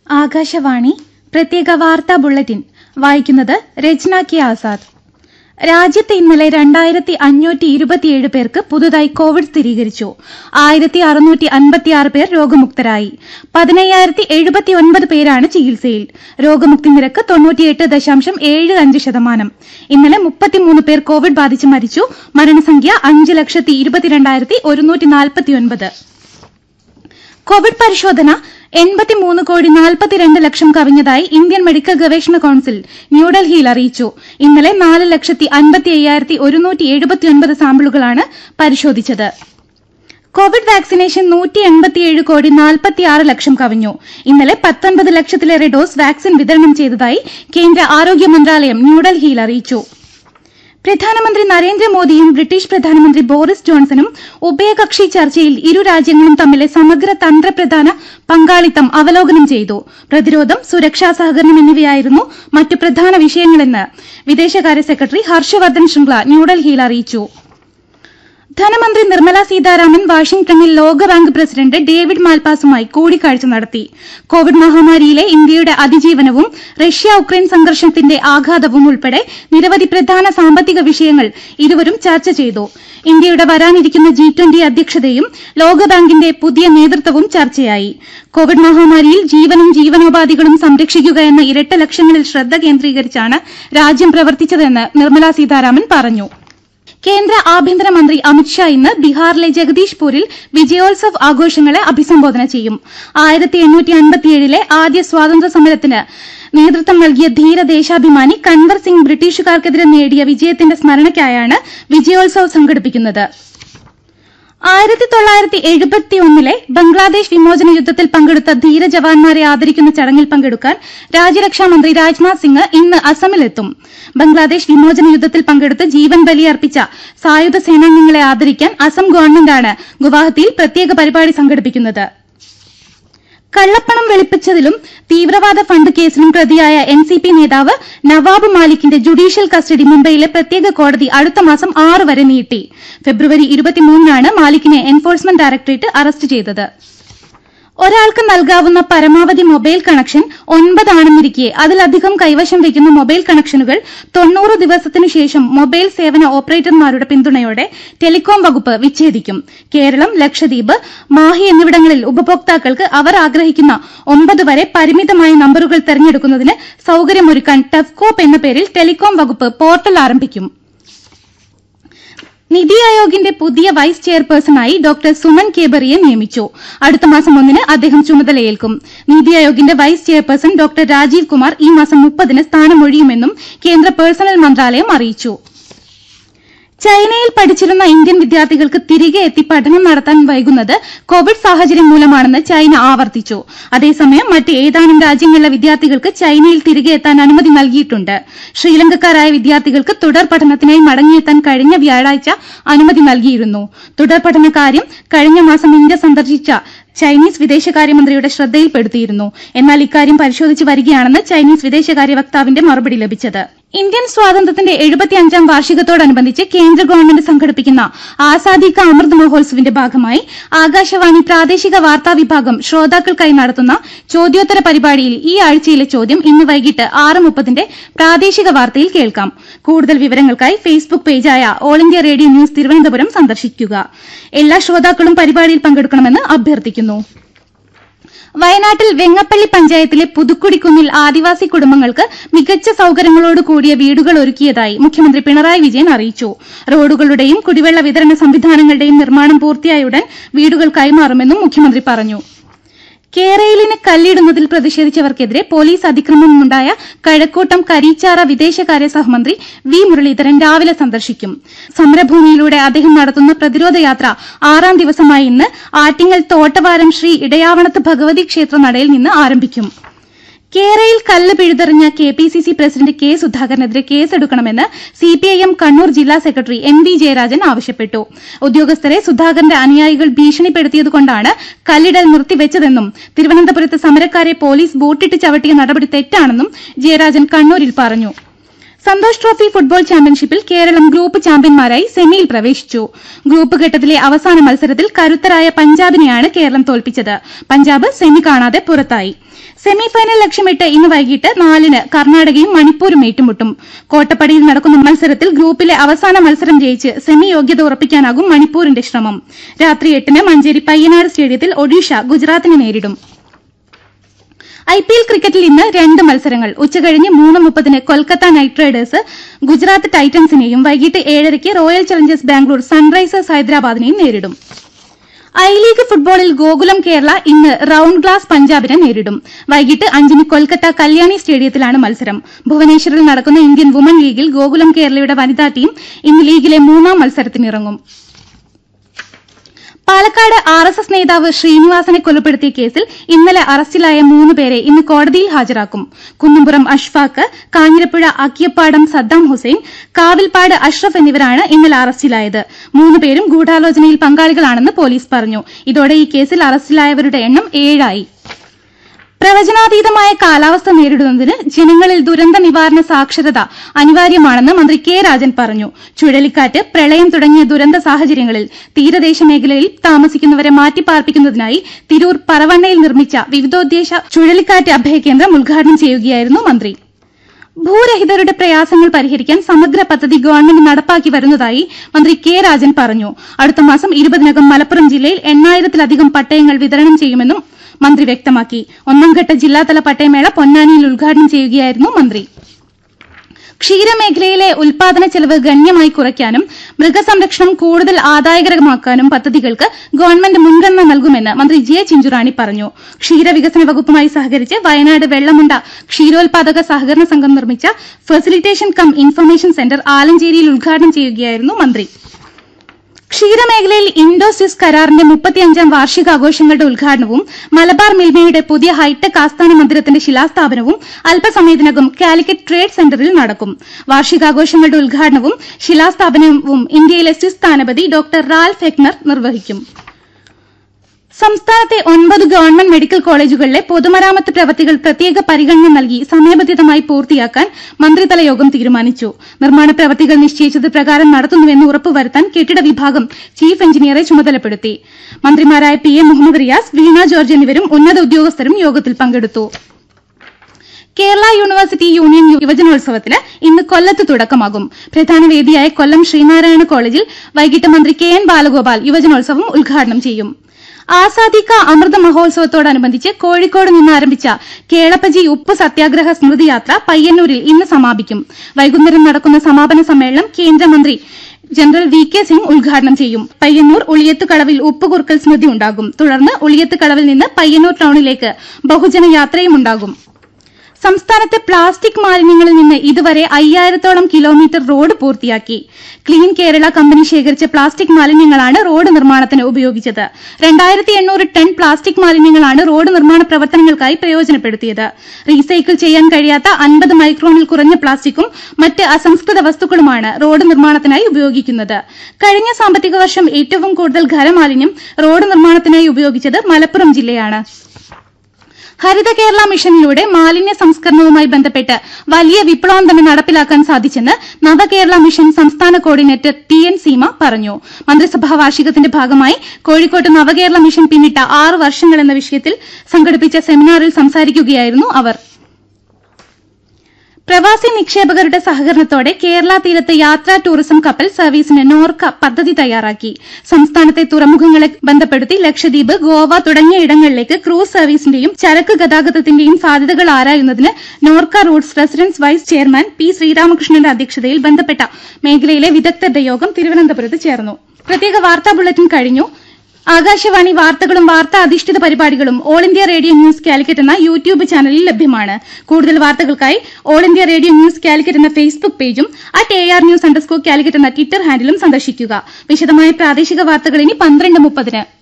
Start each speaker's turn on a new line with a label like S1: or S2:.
S1: ആകാശവാണി പ്രത്യേക വാർത്താ ബുള്ളറ്റിൻ വായിക്കുന്നത് രചന കെ ആസാദ് രാജ്യത്ത് ഇന്നലെ രണ്ടായിരത്തി അഞ്ഞൂറ്റി ഇരുപത്തിയേഴ് പേർക്ക് പുതുതായി കോവിഡ് സ്ഥിരീകരിച്ചു ആയിരത്തി അറുന്നൂറ്റി അൻപത്തിയാറ് പേർ രോഗമുക്തരായി പതിനയ്യായിരത്തി എഴുപത്തിയൊൻപത് പേരാണ് ചികിത്സയിൽ രോഗമുക്തി നിരക്ക് തൊണ്ണൂറ്റിയെട്ട് ദശാംശം ഏഴ് അഞ്ച് ശതമാനം ഇന്നലെ മുപ്പത്തിമൂന്ന് പേർ കോവിഡ് ബാധിച്ച് മരിച്ചു മരണസംഖ്യ അഞ്ച് ലക്ഷത്തി ഇരുപത്തിരണ്ടായിരത്തി ഒരുന്നൂറ്റി നാൽപ്പത്തിയൊൻപത് കോവിഡ് പരിശോധന എൺപത്തിമൂന്ന് കോടി നാൽപ്പത്തിരണ്ട് ലക്ഷം കവിഞ്ഞതായി ഇന്ത്യൻ മെഡിക്കൽ ഗവേഷണ കൌൺസിൽ ന്യൂഡൽഹിയിൽ അറിയിച്ചു ഇന്നലെ നാല് ലക്ഷത്തി അൻപത്തി അയ്യായിരത്തി ഒരുന്നൂറ്റി എഴുപത്തിയൊൻപത് സാമ്പിളുകളാണ് പരിശോധിച്ചത് കോവിഡ് വാക്സിനേഷൻ നൂറ്റി എൺപത്തിയേഴ് കോടി നാൽപ്പത്തിയാറ് ലക്ഷം കവിഞ്ഞു ഇന്നലെ പത്തൊൻപത് ലക്ഷത്തിലേറെ ഡോസ് വാക്സിൻ വിതരണം ചെയ്തതായി കേന്ദ്ര ആരോഗ്യ മന്ത്രാലയം ന്യൂഡൽഹിയിൽ അറിയിച്ചു പ്രധാനമന്ത്രി നരേന്ദ്രമോദിയും ബ്രിട്ടീഷ് പ്രധാനമന്ത്രി ബോറിസ് ജോൺസണും ഉഭയകക്ഷി ചർച്ചയിൽ ഇരു രാജ്യങ്ങളും തമ്മിലെ സമഗ്ര തന്ത്രപ്രധാന പങ്കാളിത്തം അവലോകനം ചെയ്തു പ്രതിരോധം സുരക്ഷാ സഹകരണം എന്നിവയായിരുന്നു മറ്റു പ്രധാന വിഷയങ്ങളെന്ന് വിദേശകാര്യ സെക്രട്ടറി ഹർഷവർദ്ധൻ ശൃംഗ്ല ന്യൂഡൽഹിയിൽ അറിയിച്ചു ധനമന്ത്രി നിർമ്മല സീതാരാമൻ വാഷിംഗ്ടണിൽ ലോകബാങ്ക് പ്രസിഡന്റ് ഡേവിഡ് മാൽപാസുമായി കൂടിക്കാഴ്ച നടത്തി കോവിഡ് മഹാമാരിയിലെ ഇന്ത്യയുടെ അതിജീവനവും റഷ്യ ഉക്രൈൻ സംഘർഷത്തിന്റെ ആഘാതവും ഉൾപ്പെടെ നിരവധി പ്രധാന സാമ്പത്തിക വിഷയങ്ങൾ ഇരുവരും ചർച്ച ചെയ്തു ഇന്ത്യയുടെ വരാനിരിക്കുന്ന ജി ട്വന്റി അധ്യക്ഷതയും ലോകബാങ്കിന്റെ പുതിയ നേതൃത്വവും ചർച്ചയായി കോവിഡ് മഹാമാരിയിൽ ജീവനും ജീവനോപാധികളും സംരക്ഷിക്കുക എന്ന ഇരട്ട ലക്ഷ്യങ്ങളിൽ ശ്രദ്ധ കേന്ദ്രീകരിച്ചാണ് രാജ്യം പ്രവർത്തിച്ചതെന്ന് നിർമ്മല സീതാരാമൻ പറഞ്ഞു കേന്ദ്ര ആഭ്യന്തരമന്ത്രി അമിത്ഷാ ഇന്ന് ബീഹാറിലെ ജഗദീഷ്പൂരിൽ വിജയോത്സവ് ആഘോഷങ്ങളെ അഭിസംബോധന ചെയ്യും ആയിരത്തി എണ്ണൂറ്റി അൻപത്തിയേഴിലെ ആദ്യ സ്വാതന്ത്ര്യ സമരത്തിന് നേതൃത്വം നൽകിയ ധീര ദേശാഭിമാനി കൻവർ സിംഗ് ബ്രിട്ടീഷുകാർക്കെതിരെ നേടിയ വിജയത്തിന്റെ സ്മരണയ്ക്കായാണ് വിജയോത്സവ് സംഘടിപ്പിക്കുന്നത് ആയിരത്തി തൊള്ളായിരത്തി എഴുപത്തിയൊന്നിലെ ബംഗ്ലാദേശ് വിമോചന യുദ്ധത്തിൽ പങ്കെടുത്ത ധീര ജവാന്മാരെ ആദരിക്കുന്ന ചടങ്ങിൽ പങ്കെടുക്കാൻ രാജ്യരക്ഷാമന്ത്രി രാജ്നാഥ് സിംഗ് ഇന്ന് അസമിലെത്തും ബംഗ്ലാദേശ് വിമോചന യുദ്ധത്തിൽ പങ്കെടുത്ത് ജീവൻ ബലിയർപ്പിച്ച സായുധ സേനാംഗങ്ങളെ ആദരിക്കാൻ അസം ഗവൺമെന്റാണ് ഗുവാഹത്തിയിൽ പ്രത്യേക പരിപാടി സംഘടിപ്പിക്കുന്നത് കള്ളപ്പണം വെളുപ്പിച്ചതിലും തീവ്രവാദ ഫണ്ട് കേസിലും പ്രതിയായ എൻ സി പി നേതാവ് നവാബ് മാലിക്കിന്റെ ജുഡീഷ്യൽ കസ്റ്റഡി മുംബൈയിലെ പ്രത്യേക കോടതി അടുത്ത മാസം ആറ് വരെ നീട്ടി ഫെബ്രുവരി ഇരുപത്തിമൂന്നിനാണ് മാലിക്കിനെ എൻഫോഴ്സ്മെന്റ് ഡയറക്ടറേറ്റ് അറസ്റ്റ് ചെയ്തത് ഒരാൾക്ക് നൽകാവുന്ന പരമാവധി മൊബൈൽ കണക്ഷൻ ഒൻപതാണെന്നിരിക്കെ അതിലധികം കൈവശം വയ്ക്കുന്ന മൊബൈൽ കണക്ഷനുകൾ തൊണ്ണൂറ് ദിവസത്തിനു ശേഷം മൊബൈൽ സേവന ഓപ്പറേറ്റർമാരുടെ പിന്തുണയോടെ ടെലികോം വകുപ്പ് വിച്ഛേദിക്കും കേരളം ലക്ഷദ്വീപ് മാഹി എന്നിവിടങ്ങളിൽ ഉപഭോക്താക്കൾക്ക് അവർ ആഗ്രഹിക്കുന്ന ഒമ്പത് വരെ പരിമിതമായ നമ്പറുകൾ തെരഞ്ഞെടുക്കുന്നതിന് സൌകര്യമൊരുക്കാൻ ടെഫ്കോപ്പ് എന്ന പേരിൽ ടെലികോം വകുപ്പ് പോർട്ടൽ ആരംഭിക്കും നിതി ആയോഗിന്റെ പുതിയ വൈസ് ചെയർപേഴ്സണായി ഡോക്ടർ സുമൻ കേബറിയെ നിയമിച്ചു അടുത്ത മാസം ഒന്നിന് അദ്ദേഹം ചുമതലയേൽക്കും നിതി ആയോഗിന്റെ vice chairperson doctor Rajeev Kumar ഈ മാസം മുപ്പതിന് സ്ഥാനമൊഴിയുമെന്നും കേന്ദ്ര പേഴ്സണൽ മന്ത്രാലയം അറിയിച്ചു ചൈനയിൽ പഠിച്ചിരുന്ന ഇന്ത്യൻ വിദ്യാർത്ഥികൾക്ക് തിരികെ എത്തി പഠനം നടത്താൻ വൈകുന്നത് കോവിഡ് സാഹചര്യം മൂലമാണെന്ന് ചൈന ആവർത്തിച്ചു അതേസമയം മറ്റ് ഏതാനും രാജ്യങ്ങളിലെ വിദ്യാർത്ഥികൾക്ക് ചൈനയിൽ തിരികെ എത്താൻ അനുമതി നൽകിയിട്ടുണ്ട് ശ്രീലങ്കക്കാരായ വിദ്യാർത്ഥികൾക്ക് തുടർ പഠനത്തിനായി മടങ്ങിയെത്താൻ കഴിഞ്ഞ വ്യാഴാഴ്ച അനുമതി നൽകിയിരുന്നു തുടർ പഠന കാര്യം കഴിഞ്ഞ മാസം ഇന്ത്യ സന്ദർശിച്ച ചൈനീസ് വിദേശകാര്യമന്ത്രിയുടെ ശ്രദ്ധയിൽപ്പെടുത്തിയിരുന്നു എന്നാൽ ഇക്കാര്യം പരിശോധിച്ചു വരികയാണെന്ന് ചൈനീസ് വിദേശകാര്യ വക്താവിന്റെ മറുപടി ലഭിച്ചത് ഇന്ത്യൻ സ്വാതന്ത്ര്യത്തിന്റെ എഴുപത്തിയഞ്ചാം വാർഷികത്തോടനുബന്ധിച്ച് കേന്ദ്ര ഗവൺമെന്റ് സംഘടിപ്പിക്കുന്ന ആസാദി കാ അമൃത് മഹോത്സവിന്റെ ഭാഗമായി ആകാശവാണി പ്രാദേശിക വാർത്താ വിഭാഗം ശ്രോതാക്കൾക്കായി നടത്തുന്ന ചോദ്യോത്തര പരിപാടിയിൽ ഈ ആഴ്ചയിലെ ചോദ്യം ഇന്ന് വൈകിട്ട് ആറ് മുപ്പതിന്റെ പ്രാദേശിക വാർത്തയിൽ കേൾക്കാം കൂടുതൽ വിവരങ്ങൾക്കായി ഫേസ്ബുക്ക് പേജായ All India radio news Thiruvananthapuram സന്ദർശിക്കുക എല്ലാ ശ്രോതാക്കളും പരിപാടിയിൽ പങ്കെടുക്കണമെന്ന് അഭ്യർത്ഥിക്കുന്നു വയനാട്ടിൽ വെങ്ങപ്പള്ളി പഞ്ചായത്തിലെ പുതുക്കുടിക്കുന്നിൽ ആദിവാസി കുടുംബങ്ങൾക്ക് മികച്ച സൌകര്യങ്ങളോട് കൂടിയ വീടുകൾ ഒരുക്കിയതായി മുഖ്യമന്ത്രി പിണറായി വിജയൻ അറിയിച്ചു റോഡുകളുടെയും കുടിവെള്ള വിതരണ സംവിധാനങ്ങളുടെയും നിർമ്മാണം പൂർത്തിയായുടൻ വീടുകൾ കൈമാറുമെന്നും മുഖ്യമന്ത്രി പറഞ്ഞു കേരളിന് കല്ലിടുന്നതിൽ പ്രതിഷേധിച്ചവർക്കെതിരെ പോലീസ് അതിക്രമമുണ്ടായ കഴക്കൂട്ടം കരീച്ചാറ വിദേശകാര്യ സഹമന്ത്രി വി മുരളീധരൻ രാവിലെ സന്ദർശിക്കും സമരഭൂമിയിലൂടെ അദ്ദേഹം നടത്തുന്ന പ്രതിരോധ യാത്ര ആറാം ദിവസമായ ഇന്ന് ആറ്റിങ്ങൽ തോട്ടവാരം ശ്രീ ഇടയാവണത്ത് ഭഗവതി ക്ഷേത്ര നടയിൽ നിന്ന് ആരംഭിക്കും കേരയിൽ കല്ല് പിഴുതെറിഞ്ഞ K P C C president K സുധാകരനെതിരെ കേസെടുക്കണമെന്ന് C P I M Kannur ജില്ലാ സെക്രട്ടറി എം വി ജയരാജൻ ആവശ്യപ്പെട്ടു ഉദ്യോഗസ്ഥരെ സുധാകരന്റെ അനുയായികൾ ഭീഷണിപ്പെടുത്തിയതുകൊണ്ടാണ് കല്ലിടൽ നിർത്തിവെച്ചതെന്നും തിരുവനന്തപുരത്ത് സമരക്കാരെ പോലീസ് ബൂട്ടിട്ട് ചവിട്ടിയ നടപടി തെറ്റാണെന്നും ജയരാജൻ കണ്ണൂരിൽ പറഞ്ഞു സന്തോഷ് ട്രോഫി ഫുട്ബോൾ ചാമ്പ്യൻഷിപ്പിൽ കേരളം ഗ്രൂപ്പ് ചാമ്പ്യന്മാരായി സെമിയിൽ പ്രവേശിച്ചു ഗ്രൂപ്പ് ഘട്ടത്തിലെ അവസാന മത്സരത്തിൽ കരുത്തരായ പഞ്ചാബിനെയാണ് കേരളം തോൽപ്പിച്ചത് പഞ്ചാബ് സെമി കാണാതെ പുറത്തായി സെമിഫൈനൽ ലക്ഷ്യമിട്ട് ഇന്ന് വൈകിട്ട് നാലിന് കർണാടകയും മണിപ്പൂരും ഏറ്റുമുട്ടും കോട്ടപ്പടിയിൽ നടക്കുന്ന മത്സരത്തിൽ ഗ്രൂപ്പിലെ അവസാന മത്സരം ജയിച്ച് സെമി യോഗ്യത ഉറപ്പിക്കാനാകും മണിപ്പൂരിന്റെ ശ്രമം രാത്രി എട്ടിന് മഞ്ചേരി പയ്യനാട് സ്റ്റേഡിയത്തിൽ ഒഡീഷ ഗുജറാത്തിനെ നേരിടും ഐ പി എൽ ക്രിക്കറ്റിൽ ഇന്ന് രണ്ട് മത്സരങ്ങൾ ഉച്ചകഴിഞ്ഞ് മൂന്ന് മുപ്പതിന് കൊൽക്കത്ത നൈറ്റ് റൈഡേഴ്സ് ഗുജറാത്ത് ടൈറ്റൻസിനെയും വൈകിട്ട് ഏഴരയ്ക്ക് റോയൽ ചലഞ്ചേഴ്സ് ബാംഗ്ലൂർ സൺറൈസേഴ്സ് ഹൈദരാബാദിനെയും നേരിടും ഐ ലീഗ് ഫുട്ബോളിൽ ഗോകുലം കേരള ഇന്ന് റൌണ്ട് ഗ്ലാസ് പഞ്ചാബിനെ നേരിടും വൈകിട്ട് അഞ്ചിന് കൊൽക്കത്ത കല്യാണി സ്റ്റേഡിയത്തിലാണ് മത്സരം ഭുവനേശ്വറിൽ നടക്കുന്ന ഇന്ത്യൻ വുമൺ ലീഗിൽ ഗോകുലം കേരളയുടെ വനിതാ ടീം ഇന്ന് ലീഗിലെ മൂന്നാം മത്സരത്തിനിറങ്ങും പാലക്കാട് ആർ എസ് എസ് നേതാവ് ശ്രീനിവാസനെ കൊലപ്പെടുത്തിയ കേസിൽ ഇന്നലെ അറസ്റ്റിലായ മൂന്ന് പേരെ ഇന്ന് കോടതിയിൽ ഹാജരാക്കും കുന്നംപുറം അഷ്ഫാഖ് കാഞ്ഞിരപ്പുഴ അക്കിയപ്പാടം സദ്ദാം ഹുസൈൻ കാവിൽപ്പാട് അഷ്റഫ് എന്നിവരാണ് ഇന്നലെ അറസ്റ്റിലായത് മൂന്ന് പേരും ഗൂഢാലോചനയിൽ പങ്കാളികളാണെന്ന് പോലീസ് പറഞ്ഞു ഇതോടെ ഈ കേസിൽ അറസ്റ്റിലായവരുടെ എണ്ണം ഏഴായി പ്രവചനാതീതമായ കാലാവസ്ഥ നേരിടുന്നതിന് ജനങ്ങളിൽ ദുരന്ത നിവാരണ സാക്ഷരത അനിവാര്യമാണെന്ന് മന്ത്രി കെ രാജൻ പറഞ്ഞു ചുഴലിക്കാറ്റ് പ്രളയം തുടങ്ങിയ ദുരന്ത സാഹചര്യങ്ങളിൽ തീരദേശ മേഖലയിൽ താമസിക്കുന്നവരെ മാറ്റിപ്പാർപ്പിക്കുന്നതിനായി തിരൂർ പറവണ്ണയിൽ നിർമ്മിച്ച വിവിധോദ്ദേശ ചുഴലിക്കാറ്റ് അഭയകേന്ദ്രം ഉദ്ഘാടനം ചെയ്യുകയായിരുന്നു മന്ത്രി ഭൂരഹിതരുടെ പ്രയാസങ്ങൾ പരിഹരിക്കാൻ സമഗ്ര പദ്ധതി ഗവൺമെന്റ് നടപ്പാക്കി വരുന്നതായി മന്ത്രി കെ രാജൻ പറഞ്ഞു അടുത്ത മാസം ഇരുപതിനകം മലപ്പുറം ജില്ലയിൽ എണ്ണായിരത്തിലധികം പട്ടയങ്ങൾ വിതരണം ചെയ്യുമെന്നും മന്ത്രി വ്യക്തമാക്കി ഒന്നാംഘട്ട ജില്ലാതല പട്ടയമേള പൊന്നാനിയിൽ ഉദ്ഘാടനം ചെയ്യുകയായിരുന്നു മന്ത്രി ക്ഷീരമേഖലയിലെ ഉൽപാദന ചെലവ് ഗണ്യമായി കുറയ്ക്കാനും മൃഗസംരക്ഷണം കൂടുതൽ ആദായകരമാക്കാനും പദ്ധതികൾക്ക് ഗവൺമെന്റ് മുൻഗണന നൽകുമെന്ന് മന്ത്രി ജെ ചിഞ്ചുറാണി പറഞ്ഞു ക്ഷീരവികസന വകുപ്പുമായി സഹകരിച്ച് വയനാട് വെള്ളമുണ്ട ക്ഷീരോത്പാദക സഹകരണ സംഘം നിർമ്മിച്ച ഫെസിലിറ്റേഷൻ കം ഇൻഫർമേഷൻ സെന്റർ ആലഞ്ചേരിയിൽ ഉദ്ഘാടനം ചെയ്യുകയായിരുന്നു മന്ത്രി ക്ഷീരമേഖലയിൽ ഇൻഡോസിസ് കരാറിന്റെ മുപ്പത്തിയഞ്ചാം വാർഷികാഘോഷങ്ങളുടെ ഉദ്ഘാടനവും മലബാർ മിൽമയുടെ പുതിയ ഹൈടെക് ആസ്ഥാന മന്ദിരത്തിന്റെ ശിലാസ്ഥാപനവും അല്പസമയത്തിനകം കാലിക്കറ്റ് ട്രേഡ് സെന്ററിൽ നടക്കും വാർഷികാഘോഷങ്ങളുടെ ഉദ്ഘാടനവും ശിലാസ്ഥാപനവും ഇന്ത്യയിലെ സ്വിസ് സ്ഥാനപതി ഡോക്ടർ റാൽഫ് ഹെക്നർ നിർവഹിക്കും സംസ്ഥാനത്തെ ഒൻപത് ഗവൺമെന്റ് മെഡിക്കൽ കോളേജുകളിലെ പൊതുമരാമത്ത് പ്രവൃത്തികൾ പ്രത്യേക പരിഗണന നൽകി സമയബന്ധിതമായി പൂർത്തിയാക്കാൻ മന്ത്രിതല യോഗം തീരുമാനിച്ചു നിർമ്മാണ പ്രവൃത്തികൾ നിശ്ചയിച്ചത് പ്രകാരം നടത്തുന്നുവെന്ന് ഉറപ്പുവരുത്താൻ കെട്ടിട വിഭാഗം ചീഫ് എഞ്ചിനീയറെ ചുമതലപ്പെടുത്തി മന്ത്രിമാരായ P A Muhammad Riyas Veena George എന്നിവരും ഉന്നത ഉദ്യോഗസ്ഥരും യോഗത്തിൽ പങ്കെടുത്തു കേരള യൂണിവേഴ്സിറ്റി യൂണിയൻ യുവജനോത്സവത്തിന് ഇന്ന് കൊല്ലത്ത് തുടക്കമാകും പ്രധാന വേദിയായ കൊല്ലം ശ്രീനാരായണ കോളേജിൽ വൈകിട്ട് മന്ത്രി കെ എൻ ബാലഗോപാൽ യുവജനോത്സവം ഉദ്ഘാടനം ചെയ്യും ആസാദി കാ അമൃത മഹോത്സവത്തോടനുബന്ധിച്ച് കോഴിക്കോട് നിന്ന് ആരംഭിച്ച കേളപ്പജി ഉപ്പ് സത്യാഗ്രഹ സ്മൃതിയാത്ര പയ്യന്നൂരിൽ ഇന്ന് സമാപിക്കും വൈകുന്നേരം നടക്കുന്ന സമാപന സമ്മേളനം കേന്ദ്രമന്ത്രി ജനറൽ വി കെ സിംഗ് ഉദ്ഘാടനം ചെയ്യും പയ്യന്നൂർ ഉളിയത്തുകളവിൽ ഉപ്പുകുറുക്കൽ സ്മൃതി ഉണ്ടാകും തുടർന്ന് ഉളിയത്തുകളവിൽ നിന്ന് പയ്യന്നൂർ ടൌണിലേക്ക് ബഹുജന യാത്രയും ഉണ്ടാകും സംസ്ഥാനത്തെ പ്ലാസ്റ്റിക് മാലിന്യങ്ങളിൽ നിന്ന് ഇതുവരെ അയ്യായിരത്തോളം കിലോമീറ്റർ റോഡ് പൂർത്തിയാക്കി ക്ലീൻ കേരള കമ്പനി ശേഖരിച്ച പ്ലാസ്റ്റിക് മാലിന്യങ്ങളാണ് റോഡ് നിർമ്മാണത്തിന് ഉപയോഗിച്ചത് രണ്ടായിരത്തി എണ്ണൂറ് ടൺ പ്ലാസ്റ്റിക് മാലിന്യങ്ങളാണ് റോഡ് നിർമ്മാണ പ്രവർത്തനങ്ങൾക്കായി പ്രയോജനപ്പെടുത്തിയത് റീസൈക്കിൾ ചെയ്യാൻ കഴിയാത്ത അൻപത് മൈക്രോണിൽ കുറഞ്ഞ പ്ലാസ്റ്റിക്കും മറ്റ് അസംസ്കൃത വസ്തുക്കളുമാണ് റോഡ് നിർമ്മാണത്തിനായി ഉപയോഗിക്കുന്നത് കഴിഞ്ഞ സാമ്പത്തിക വർഷം ഏറ്റവും കൂടുതൽ ഖരമാലിന്യം റോഡ് നിർമ്മാണത്തിനായി ഉപയോഗിച്ചത് മലപ്പുറം ജില്ലയാണ് ഹരിത കേരള മിഷനിലൂടെ മാലിന്യ സംസ്കരണവുമായി ബന്ധപ്പെട്ട് വലിയ വിപ്ലവം തന്നെ നടപ്പിലാക്കാൻ സാധിച്ചെന്ന് നവകേരള മിഷൻ സംസ്ഥാന കോർഡിനേറ്റർ ടി എൻ സീമ പറഞ്ഞു മന്ത്രിസഭാ വാർഷികത്തിന്റെ ഭാഗമായി കോഴിക്കോട്ട് നവകേരള മിഷൻ പിന്നിട്ട ആറ് വർഷങ്ങൾ എന്ന വിഷയത്തിൽ സംഘടിപ്പിച്ച സെമിനാറിൽ സംസാരിക്കുകയായിരുന്നു അവർ പ്രവാസി നിക്ഷേപകരുടെ സഹകരണത്തോടെ കേരള തീരത്ത് യാത്രാ ടൂറിസം കപ്പൽ സർവീസിന് നോർക്ക പദ്ധതി തയ്യാറാക്കി സംസ്ഥാനത്തെ തുറമുഖങ്ങളെ ബന്ധപ്പെടുത്തി ലക്ഷദ്വീപ് ഗോവ തുടങ്ങിയ ഇടങ്ങളിലേക്ക് ക്രൂസ് സർവീസിന്റെയും ചരക്ക് ഗതാഗതത്തിന്റെയും സാധ്യതകൾ ആരായുന്നതിന് Norka Roots residence vice chairman P ശ്രീരാമകൃഷ്ണന്റെ അധ്യക്ഷതയിൽ ബന്ധപ്പെട്ട മേഖലയിലെ വിദഗ്ധരുടെ യോഗം തിരുവനന്തപുരത്ത് ചേർന്നു പ്രത്യേക വാർത്താ ബുള്ളറ്റിൻ കഴിഞ്ഞു ആകാശവാണി വാർത്തകളും വാർത്താ അധിഷ്ഠിത പരിപാടികളും all India radio news Calicut എന്ന യൂട്യൂബ് ചാനലിൽ ലഭ്യമാണ് കൂടുതൽ വാർത്തകൾക്കായി all India radio news Calicut എന്ന ഫേസ്ബുക്ക് പേജും at A R news underscore Calicut എന്ന ട്വിറ്റർ ഹാൻഡിലും സന്ദർശിക്കുക വിശദമായ പ്രാദേശിക വാർത്തകൾ ഇനി പന്ത്രണ്ട് മുപ്പതിന്